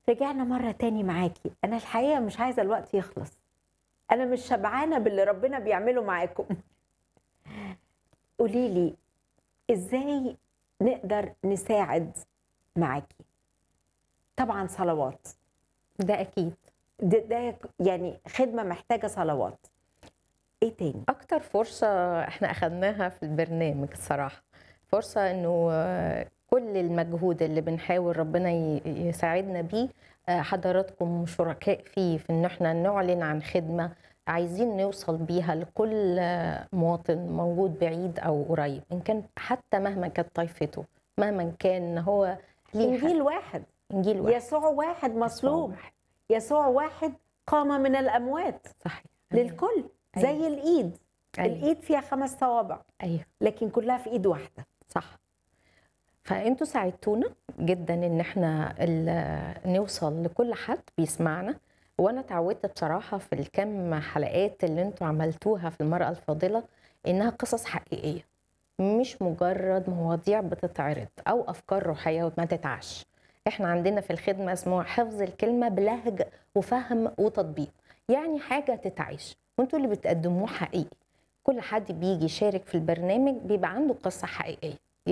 رجعنا مرة تاني معاكي أنا الحقيقة مش عايزة الوقت يخلص أنا مش شبعانة باللي ربنا بيعمله معاكم قولي لي إزاي نقدر نساعد معاكي طبعا صلوات ده اكيد ده, ده يعني خدمة محتاجة صلوات إيه تاني اكتر فرصه احنا اخذناها في البرنامج الصراحه فرصه انه آه، كل المجهود اللي بنحاول ربنا ي- يساعدنا بيه آه، حضراتكم شركاء فيه في ان احنا نعلن عن خدمه عايزين نوصل بيها لكل آه، مواطن موجود بعيد او قريب ان كان حتى مهما كانت طائفته مهما كان هو ليه حق- إنجيل واحد انجيل واحد يسوع واحد مصلوب واحد. يسوع واحد قام من الأموات صحيح للكل زي أيوة. الإيد أيوة. الإيد فيها خمس صوابع ايوه لكن كلها في إيد واحدة صح فانتوا ساعدتونا جدا ان احنا ال- نوصل لكل حد بيسمعنا وانا اتعودت بصراحه في الكم حلقات اللي انتوا عملتوها في المراه الفاضله انها قصص حقيقيه مش مجرد مواضيع بتتعرض او افكار روحيه وما تتعش احنا عندنا في الخدمه اسمه حفظ الكلمه بلهج وفهم وتطبيق يعني حاجه تتعيش وانتوا اللي بتقدموه حقيقي كل حد بيجي يشارك في البرنامج بيبقى عنده قصه حقيقيه